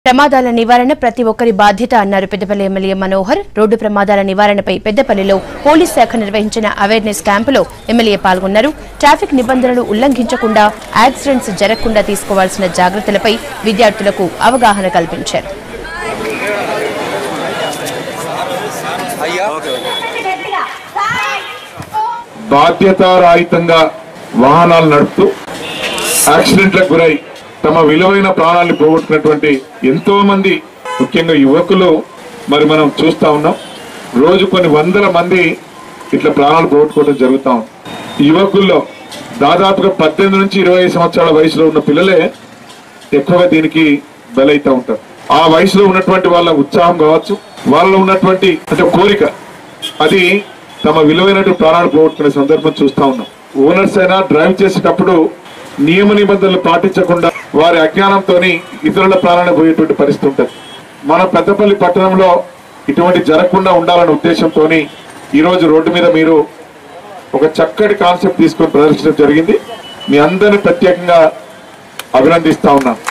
ప్రమాదాల నివారణ ప్రతి ఒక్కరి బాధ్యత అన్నారు పెద్దపల్లి ఎమ్మెల్యే మనోహర్ రోడ్డు ప్రమాదాల నివారణపై పెద్దపల్లిలో పోలీస్ శాఖ నిర్వహించిన అవేర్నెస్ క్యాంపులో ఎమ్మెల్యే పాల్గొన్నారు ట్రాఫిక్ నిబంధనలు ఉల్లంఘించకుండా యాక్సిడెంట్స్ జరగకుండా తీసుకోవాల్సిన జాగ్రత్తలపై విద్యార్థులకు అవగాహన కల్పించారు బాధ్యతారాహితంగా వాహనాలు నడుపుతూ యాక్సిడెంట్లకు గురై తమ విలువైన ప్రాణాలను పోగొట్టుకున్నటువంటి ఎంతో మంది ముఖ్యంగా యువకులు మరి మనం చూస్తా ఉన్నాం రోజు కొన్ని వందల మంది ఇట్లా ప్రాణాలు పోగొట్టుకోవడం జరుగుతా ఉంది యువకుల్లో దాదాపుగా పద్దెనిమిది నుంచి ఇరవై ఐదు సంవత్సరాల వయసులో ఉన్న పిల్లలే ఎక్కువగా దీనికి బలైతా ఉంటారు ఆ వయసులో ఉన్నటువంటి వాళ్ళ ఉత్సాహం కావచ్చు వాళ్ళలో ఉన్నటువంటి అంటే కోరిక అది తమ విలువైనటువంటి ప్రాణాలు పోగొట్టుకునే సందర్భం చూస్తా ఉన్నాం ఓనర్స్ అయినా డ్రైవ్ చేసేటప్పుడు నియమ నిబంధనలు పాటించకుండా వారి అజ్ఞానంతో ఇతరుల ప్రాణాలు పోయేటువంటి పరిస్థితి ఉంటుంది మన పెద్దపల్లి పట్టణంలో ఇటువంటి జరగకుండా ఉండాలనే ఉద్దేశంతో ఈ రోజు రోడ్డు మీద మీరు ఒక చక్కటి కాన్సెప్ట్ తీసుకొని ప్రదర్శించడం జరిగింది మీ అందరిని ప్రత్యేకంగా అభినందిస్తా ఉన్నాను